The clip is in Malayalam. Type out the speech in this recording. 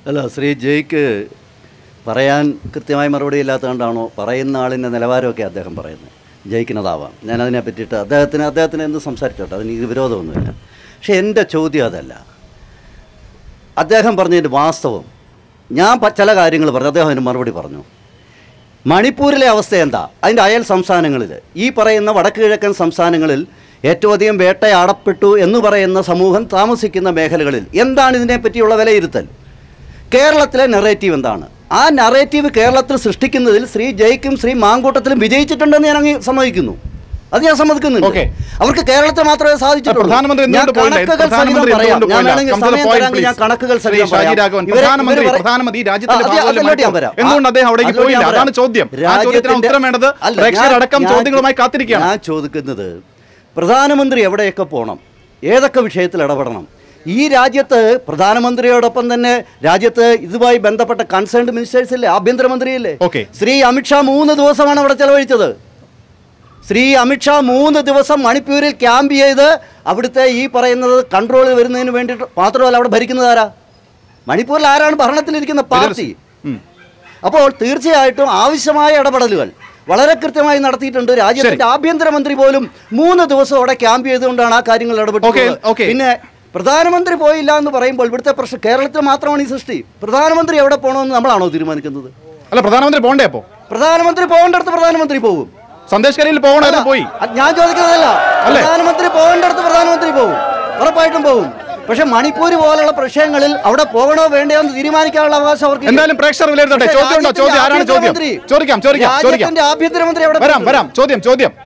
അല്ല ശ്രീ ജയ്ക്ക് പറയാൻ കൃത്യമായ മറുപടി ഇല്ലാത്തതുകൊണ്ടാണോ പറയുന്ന ആളിൻ്റെ നിലവാരമൊക്കെ അദ്ദേഹം പറയുന്നത് ജയിക്കുന്നതാവാം ഞാൻ അതിനെ പറ്റിയിട്ട് അദ്ദേഹത്തിന് അദ്ദേഹത്തിന് എന്ത് സംസാരിച്ചോട്ടെ അതിന് എനിക്ക് വിരോധമൊന്നുമില്ല പക്ഷേ എൻ്റെ ചോദ്യം അതല്ല അദ്ദേഹം പറഞ്ഞതിൻ്റെ വാസ്തവം ഞാൻ പ- ചില കാര്യങ്ങൾ പറഞ്ഞു അദ്ദേഹം അതിന് മറുപടി പറഞ്ഞു മണിപ്പൂരിലെ അവസ്ഥ എന്താ അതിൻ്റെ അയൽ സംസ്ഥാനങ്ങളിൽ ഈ പറയുന്ന വടക്ക് കിഴക്കൻ സംസ്ഥാനങ്ങളിൽ ഏറ്റവും അധികം വേട്ടയാടപ്പെട്ടു എന്ന് പറയുന്ന സമൂഹം താമസിക്കുന്ന മേഖലകളിൽ എന്താണ് ഇതിനെപ്പറ്റിയുള്ള വിലയിരുത്തൽ കേരളത്തിലെ നെറേറ്റീവ് എന്താണ് ആ നറേറ്റീവ് കേരളത്തിൽ സൃഷ്ടിക്കുന്നതിൽ ശ്രീ ജയിക്കും ശ്രീ മാങ്കൂട്ടത്തിലും വിജയിച്ചിട്ടുണ്ടെന്ന് ഞാൻ അങ്ങ് സമ്മതിക്കുന്നു അത് ഞാൻ സമ്മതിക്കുന്നുണ്ട് Okay. അവർക്ക് കേരളത്തിൽ മാത്രമേ സാധിച്ചിട്ടുള്ളൂ പ്രധാനമന്ത്രി ഞാൻ എന്തുകൊണ്ട് പോയില്ല? കണക്കുകൾ സഹിതം പ്രധാനമന്ത്രി പറയാം. എന്തുകൊണ്ട് ഞാൻ പോയില്ല? വേണമെങ്കിൽ Come to the സമയം point, തരാമെങ്കിൽ ഞാൻ please. കണക്കുകൾ ശ്രീ സഹിതം ഷാജി പറയാം. രാഘവൻ, ഇവരെ- പ്രധാനമന്ത്രി ഇവര് പറ- പ്രധാനമന്ത്രി ഈ രാജ്യത്തിന്റെ ആ, അത് ഭാഗമല്ലേ അതിലോട്ട് ഞാൻ വരാം. എന്തുകൊണ്ട് അദ്ദേഹം അവിടേക്ക് അതിലോട്ട് പോയില്ല ഞാൻ അതാണ് വരാം. ചോദ്യം ആ ചോദ്യത്തിന് രാജ്യത്തിന്റെ- ഉത്തരം വേണ്ടത് അല്ല, പ്രേക്ഷകരടക്കം ഞാൻ- ചോദ്യങ്ങളുമായി കാത്തിരിക്കുകയാണ് ഞാൻ ചോദിക്കുന്നത് പ്രധാനമന്ത്രി എവിടെയൊക്കെ പോകണം ഏതൊക്കെ വിഷയത്തിൽ ഇടപെടണം ഈ രാജ്യത്ത് പ്രധാനമന്ത്രിയോടൊപ്പം തന്നെ രാജ്യത്ത് ഇതുമായി ബന്ധപ്പെട്ട കൺസേൺഡ് മിനിസ്റ്റേഴ്സ് ഇല്ലേ ആഭ്യന്തരമന്ത്രിയില്ലേ Okay. ശ്രീ അമിത്ഷാ മൂന്ന് ദിവസമാണ് അവിടെ ചെലവഴിച്ചത് ശ്രീ അമിത്ഷാ മൂന്ന് ദിവസം മണിപ്പൂരിൽ ക്യാമ്പ് ചെയ്ത് അവിടുത്തെ ഈ പറയുന്നത് കൺട്രോളിൽ വരുന്നതിന് വേണ്ടിയിട്ട് മാത്രമല്ല അവിടെ ഭരിക്കുന്നത് ആരാ മണിപ്പൂരിൽ ആരാണ് ഭരണത്തിലിരിക്കുന്ന പാർട്ടി ഉം. അപ്പോൾ തീർച്ചയായിട്ടും ആവശ്യമായ ഇടപെടലുകൾ വളരെ കൃത്യമായി നടത്തിയിട്ടുണ്ട് രാജ്യത്തിന്റെ ആഭ്യന്തരമന്ത്രി പോലും മൂന്ന് ദിവസം അവിടെ ക്യാമ്പ് ചെയ്തുകൊണ്ടാണ് ആ കാര്യങ്ങൾ Okay, ഇടപെട്ടത് okay. പിന്നെ പ്രധാനമന്ത്രി പോയില്ല എന്ന് പറയുമ്പോൾ ഇവിടുത്തെ പ്രശ്നം കേരളത്തിൽ മാത്രമാണ് ഈ സൃഷ്ടി പ്രധാനമന്ത്രി എവിടെ പോകണമെന്ന് നമ്മളാണോ തീരുമാനിക്കുന്നത് അല്ല പ്രധാനമന്ത്രി പോണ്ടേ അപ്പോ പ്രധാനമന്ത്രി പോകേണ്ടടുത്ത് പ്രധാനമന്ത്രി പോകും സന്ദേശ് കരിയിൽ പോകണമായിരുന്നു പോയി അത് ഞാൻ ചോദിക്കുന്നതല്ല അല്ലേ? പ്രധാനമന്ത്രി പോകേണ്ടടുത്ത് പ്രധാനമന്ത്രി പോകും ഉറപ്പായിട്ടും പോകും പക്ഷെ മണിപ്പൂർ പോലുള്ള പ്രശ്നങ്ങളിൽ അവിടെ പോകണോ വേണ്ടയോ എന്ന് തീരുമാനിക്കാനുള്ള അവകാശം അവർക്ക് ഇല്ല. എന്തായാലും പ്രേക്ഷകർ വിലയിരുത്തട്ടെ പക്ഷേ ചോദ്യം ഉണ്ടോ ചോദ്യം ആരാണ് ചോദ്യം രാജ്യത്തിന്റെ ചോദിക്കാം ചോദിക്കാം ചോദിക്കാം രാജ്യത്തിന്റെ ആഭ്യന്തരമന്ത്രി അവിടെ വരാം വരാം ചോദ്യം ചോദ്യം